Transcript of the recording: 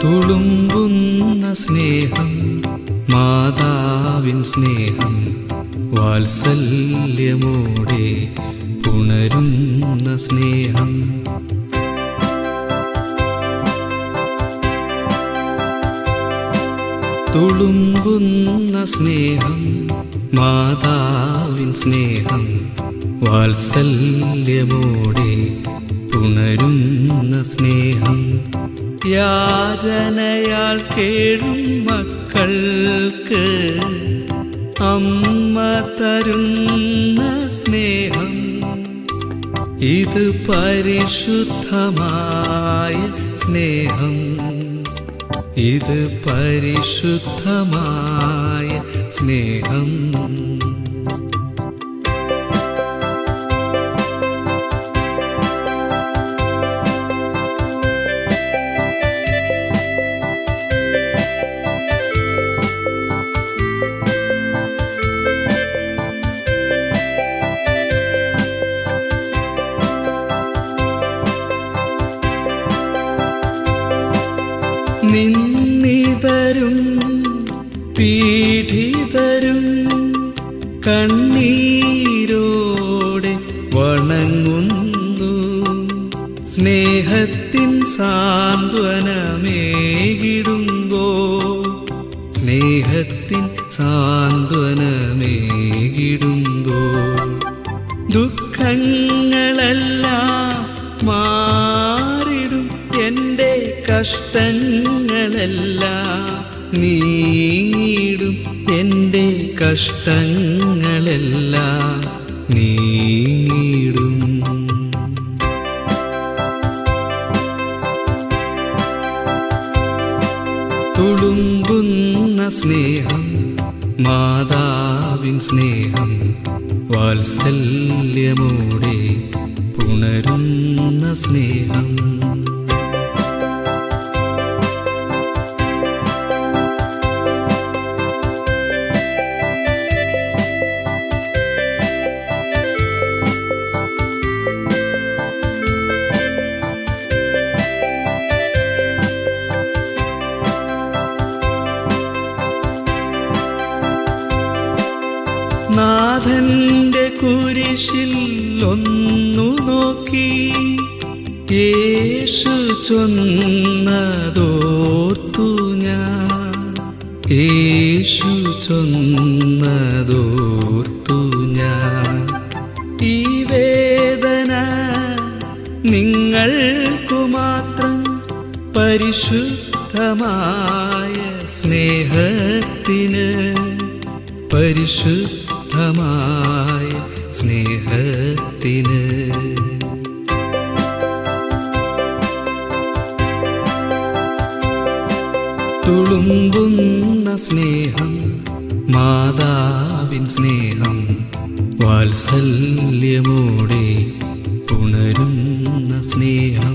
തുളുമ്പുന്ന സ്നേഹം മാതാവിൻ സ്നേഹം വാത്സല്യമോടെ പുണരുന്ന സ്നേഹം തുളുമ്പുന്ന സ്നേഹം മാതാവിൻ സ്നേഹം വാത്സല്യമോടെ പുണരുന്ന സ്നേഹം യാചനയാൽ കേഴും മക്കൾക്ക് അമ്മ തരുന്ന സ്നേഹം ഇത് പരിശുദ്ധമായ സ്നേഹം ഇത് പരിശുദ്ധമായ സ്നേഹം നിന്നിതരും പീഡിതരും കണ്ണീരോടെ വണങ്ങുന്നു സ്നേഹത്തിൻ സാന്ത്വനമേകിടുമ്പോ സ്നേഹത്തിൻ സാന്ത്വനമേകിടുമ്പോ ദുഃഖങ്ങളെല്ലാം മാറിടും എൻ്റെ കഷ്ടങ്ങളെല്ലാം നീങ്ങിടും എൻ്റെ കഷ്ടങ്ങളെല്ലാം നീങ്ങിടും തുളുമ്പുന്ന സ്നേഹം മാതാവിൻ സ്നേഹം വാത്സല്യമോടെ പുണരുന്ന സ്നേഹം നാഥന്റെ കുരിശിൽ ഒന്നു നോക്കി യേശു ചൊന്നതോർത്തു ഞാൻ യേശു ചൊന്നതോർത്തു ഞാൻ ഈ വേദന നിങ്ങൾക്കു മാത്രം പരിശുദ്ധമായ സ്നേഹത്തിന് പരിശുദ്ധമായ സ്നേഹത്തിന് തുളുമ്പുന്ന സ്നേഹം മാതാവിൻ സ്നേഹം വാത്സല്യമോടെ പുണരുന്ന സ്നേഹം